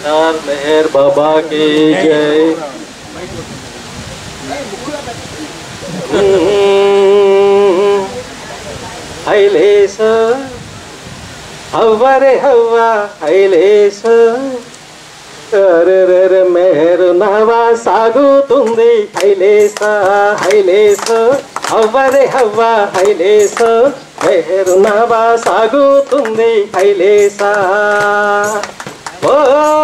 यार मेहर बाबा की जय హైలేస హవ్వరే హవ్వ హైలేస అరెరెరె మెహరు నవా సాగుతుంది హైలేస హైలేస హవ్వరే హవ్వ హైలేస మెహరు నవా సాగుతుంది హైలేస ఓ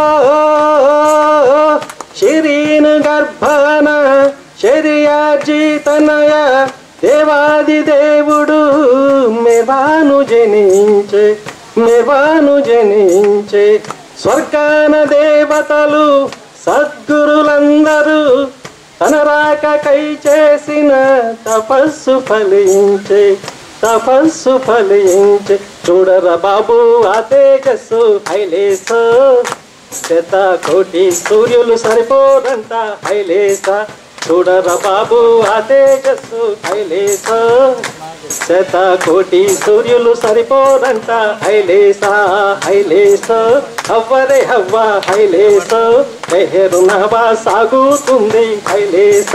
శిరీన్ గర్భాన శరియాజీ తనయ దేవాది దేవుడు మెవాను జనించే మెవాను జనించే స్వర్గాన దేవతలు సద్గురులందరూ తన రాకకై చేసిన తపస్సు ఫలించే తపస్సు ఫలించే చూడరా బాబు ఆ తేజస్సు హైలేస శత కోటి సూర్యులు సరిపోదంట హైలేస చూడరా బాబు ఆ తేజస్సు హైలేస శత కోటి సూర్యులు సరిపోదంట హైలేస హైలేస హవ్వరే హవ్వ హైలేస మెహరు నవా సాగుతుంది హైలేస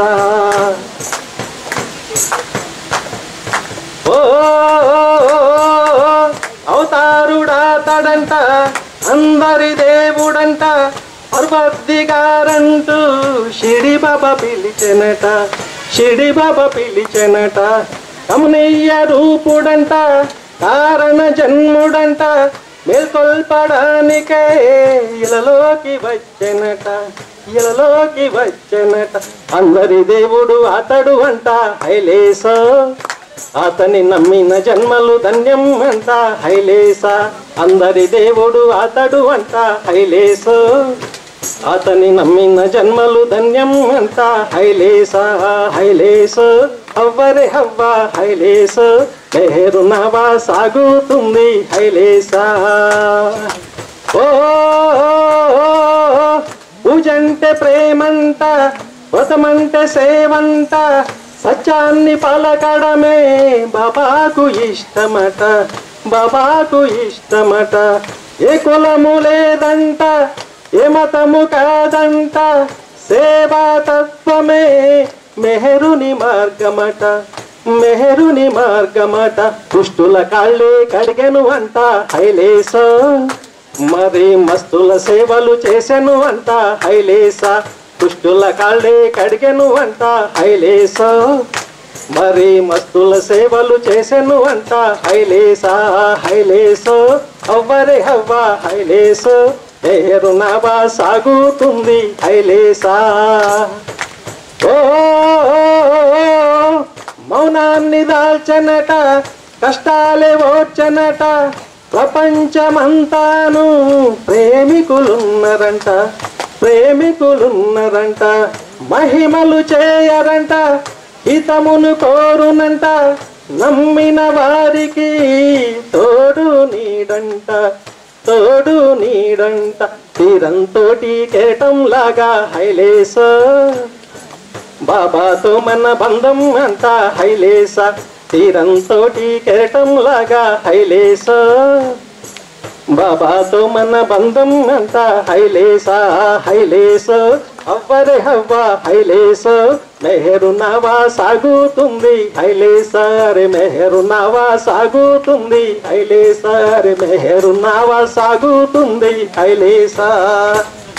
ఓ అవతారుడా తడంట అందరి దేవుడంట పర్వద్దిగారంటూ షిడి బాబా పిలిచెనట షిడి బాబా పిలిచెనట కమనీయ రూపుడంట కారణ జన్ముడంట మేల్కొల్పడానికే ఇలలోకి వచ్చెనట ఇలలోకి వచ్చెనట అందరి దేవుడు అతడు అంట హైలేస అతని నమ్మిన జన్మలు ధన్యం అంట హైలేస అందరి దేవుడు అతడు అంట హైలేస అతని నమ్మిన జన్మలు ధన్యం అంట హైలేస హైలేస అవ్వరే హవ్వ హైలేస మెహరు నవా సాగుతుంది హైలేస ఓ పూజంటే ప్రేమంట వ్రతమంటే సేవంట సత్యాన్ని పలకడమే బాబాకు ఇష్టమట బాబాకు ఇష్టమట ఏ కులము లేదంట ఏ మతము కాదంట సేవా తత్వమే మెహరుని మార్గమట మెహరుని మార్గమట దుష్టుల కాళ్ళే కడిగెను అంట హైలేస మరి మస్తుల సేవలు చేసెను అంట హైలేస దుష్టుల కాళ్ళే కడిగెను అంట హైలేస మరి మస్తుల సేవలు చేసెను అంట హైలేస హైలేస అవ్వరే హవ్వ హైలేస మెహరు నవా సాగుతుంది హైలేసా ఓ మౌనాన్ని దాల్చనట కష్టాలే ఓర్చనట ప్రపంచమంతాను ప్రేమికులున్నరంట ప్రేమికులున్నరంట మహిమలు చేయరంట హితమును కోరునంట నమ్మిన వారికి తోడు నీడంట తోడు నీడంట తీరంతోటి కేటంలాగా హైలేస బాబాతో మన బంధం అంతా హైలేస తీరంతోటి కెరటంలాగా హైలేస బాబాతో మన బంధం అంతా హైలేస హైలేస అవ్వరే హవ్వ హైలేస మెహరు నవా సాగుతుంది హైలేస రే మెహరు నవా సాగుతుంది హైలేస రే మెహరు నవా సాగుతుంది హైలేస